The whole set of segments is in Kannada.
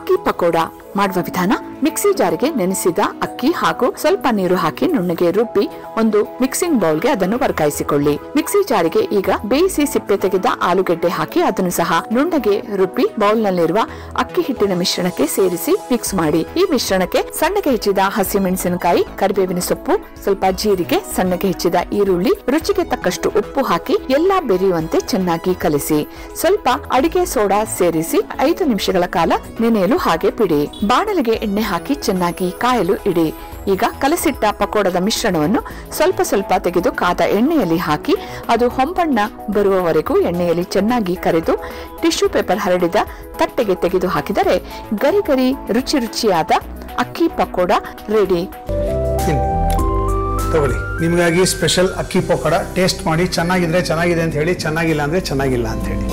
ಅಕ್ಕಿ ಪಕೋಡ ಮಾಡುವ ವಿಧಾನ ಮಿಕ್ಸಿ ಜಾರಿಗೆ ನೆನೆಸಿದ ಅಕ್ಕಿ ಹಾಗೂ ಸ್ವಲ್ಪ ನೀರು ಹಾಕಿ ನುಣ್ಣಗೆ ರುಬ್ಬಿ ಒಂದು ಮಿಕ್ಸಿಂಗ್ ಬೌಲ್ಗೆ ಅದನ್ನು ವರ್ಗಾಯಿಸಿಕೊಳ್ಳಿ ಮಿಕ್ಸಿ ಜಾರಿಗೆ ಈಗ ಬೇಯಿಸಿ ಸಿಪ್ಪೆ ತೆಗೆದ ಆಲೂಗೆಡ್ಡೆ ಹಾಕಿ ಅದನ್ನು ಸಹ ನುಣ್ಣಗೆ ರುಬ್ಬಿ ಬೌಲ್ ನಲ್ಲಿರುವ ಅಕ್ಕಿ ಹಿಟ್ಟಿನ ಮಿಶ್ರಣಕ್ಕೆ ಸೇರಿಸಿ ಮಿಕ್ಸ್ ಮಾಡಿ ಈ ಮಿಶ್ರಣಕ್ಕೆ ಸಣ್ಣಗೆ ಹೆಚ್ಚಿದ ಹಸಿ ಮೆಣಸಿನಕಾಯಿ ಕರಿಬೇವಿನ ಸೊಪ್ಪು ಸ್ವಲ್ಪ ಜೀರಿಗೆ ಸಣ್ಣಗೆ ಹೆಚ್ಚಿದ ಈರುಳ್ಳಿ ರುಚಿಗೆ ತಕ್ಕಷ್ಟು ಉಪ್ಪು ಹಾಕಿ ಎಲ್ಲಾ ಬೆರೆಯುವಂತೆ ಚೆನ್ನಾಗಿ ಕಲಿಸಿ ಸ್ವಲ್ಪ ಅಡಿಗೆ ಸೋಡಾ ಸೇರಿಸಿ ಐದು ನಿಮಿಷಗಳ ಕಾಲ ನೆನೆಯಲು ಹಾಗೆ ಬಿಡಿ ಬಾಣಲಿಗೆ ಎಣ್ಣೆ ಹಾಕಿ ಚೆನ್ನಾಗಿ ಕಾಯಲು ಇಡಿ ಈಗ ಕಲಸಿಟ್ಟ ಪಕೋಡದ ಮಿಶ್ರಣವನ್ನು ಸ್ವಲ್ಪ ಸ್ವಲ್ಪ ತೆಗೆದು ಕಾದ ಎಣ್ಣೆಯಲ್ಲಿ ಹಾಕಿ ಅದು ಹೊಂಬಣ್ಣ ಬರುವವರೆಗೂ ಎಣ್ಣೆಯಲ್ಲಿ ಚೆನ್ನಾಗಿ ಕರೆದು ಟಿಶ್ಯೂ ಪೇಪರ್ ಹರಡಿದ ತಟ್ಟೆಗೆ ತೆಗೆದು ಹಾಕಿದರೆ ಗರಿ ಗರಿ ರುಚಿ ರುಚಿಯಾದ ಅಕ್ಕಿ ಪಕೋಡ ರೆಡಿ ತಿನ್ನಿ ತಗೊಳ್ಳಿ ನಿಮಗಾಗಿ ಸ್ಪೆಷಲ್ ಅಕ್ಕಿ ಪಕೋಡ ಟೇಸ್ಟ್ ಮಾಡಿ ಚೆನ್ನಾಗಿದ್ರೆ ಚೆನ್ನಾಗಿದೆ ಅಂತ ಹೇಳಿ ಚೆನ್ನಾಗಿಲ್ಲ ಅಂದರೆ ಚೆನ್ನಾಗಿಲ್ಲ ಅಂತ ಹೇಳಿ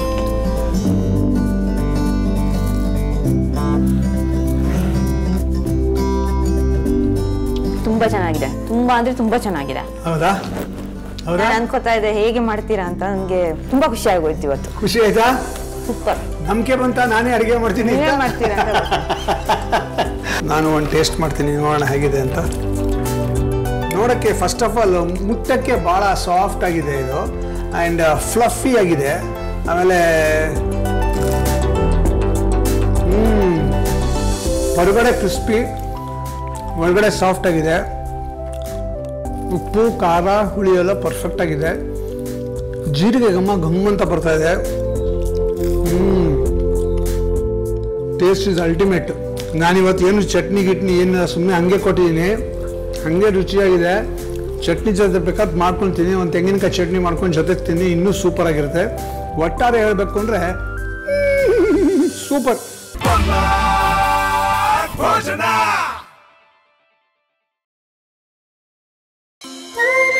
ತುಂಬಾ ಚೆನ್ನಾಗಿದೆ ತುಂಬಾ ಅಂದ್ರೆ ತುಂಬಾ ಚೆನ್ನಾಗಿದೆ ಹೌದಾ ಹೌದಾ ನಾನು ಅನ್ಕೋತಾ ಇದ್ದೆ ಹೇಗೆ ಮಾಡ್ತೀರಾ ಅಂತ ನನಗೆ ತುಂಬಾ ಖುಷಿ ಆಗೋಯ್ತು ಇವತ್ತು ಖುಷಿ ಆಯ್ತಾ ಸೂಪರ್ ನಂಬಿಕೆ ಬಂತ ನಾನೇ ಅಡುಗೆ ಮಾಡ್ತೀನಿ ನೀವೇ ಅಂತ? ಮಾಡ್ತೀರಾ ಅಂತ ಗೊತ್ತಾಯ್ತು. ನಾನು ಒಂದು ಟೇಸ್ಟ್ ಮಾಡ್ತೀನಿ ನೋಡೋಣ ಹೇಗಿದೆ ಅಂತ ನೋಡೋಕ್ಕೆ ಫಸ್ಟ್ ಆಫ್ ಆಲ್ ಮುಟ್ಟಕ್ಕೆ ಭಾಳ ಸಾಫ್ಟ್ ಆಗಿದೆ ಇದು ಆ್ಯಂಡ್ ಫ್ಲಫಿ ಆಗಿದೆ ಆಮೇಲೆ ಹ್ಮ್, ಹೊರಗಡೆ ಕ್ರಿಸ್ಪಿ ಒಳಗಡೆ ಸಾಫ್ಟ್ ಆಗಿದೆ ಉಪ್ಪು ಖಾರ ಹುಳಿ ಎಲ್ಲ ಪರ್ಫೆಕ್ಟ್ ಆಗಿದೆ ಜೀರಿಗೆ ಘಮ ಘಮ್ ಅಂತ ಬರ್ತಾ ಇದೆ ಟೇಸ್ಟ್ ಇಸ್ ಅಲ್ಟಿಮೇಟ್ ನಾನಿವತ್ತು ಏನು ಚಟ್ನಿ ಗಿಟ್ನಿ ಏನು ಸುಮ್ಮನೆ ಹಂಗೆ ಕೊಟ್ಟಿದ್ದೀನಿ ಹಾಗೆ ರುಚಿಯಾಗಿದೆ ಚಟ್ನಿ ಜೊತೆ ಬೇಕಾದ್ರೆ ಮಾಡ್ಕೊಳ್ತೀನಿ ಒಂದು ತೆಂಗಿನಕಾಯಿ ಚಟ್ನಿ ಮಾಡ್ಕೊಂಡು ಜೊತೆಗೆ ತಿನ್ನಿ ಇನ್ನೂ ಸೂಪರ್ ಆಗಿರುತ್ತೆ ಒಟ್ಟಾರೆ ಹೇಳಬೇಕು ಅಂದರೆ ಸೂಪರ್ ಭೋಜನ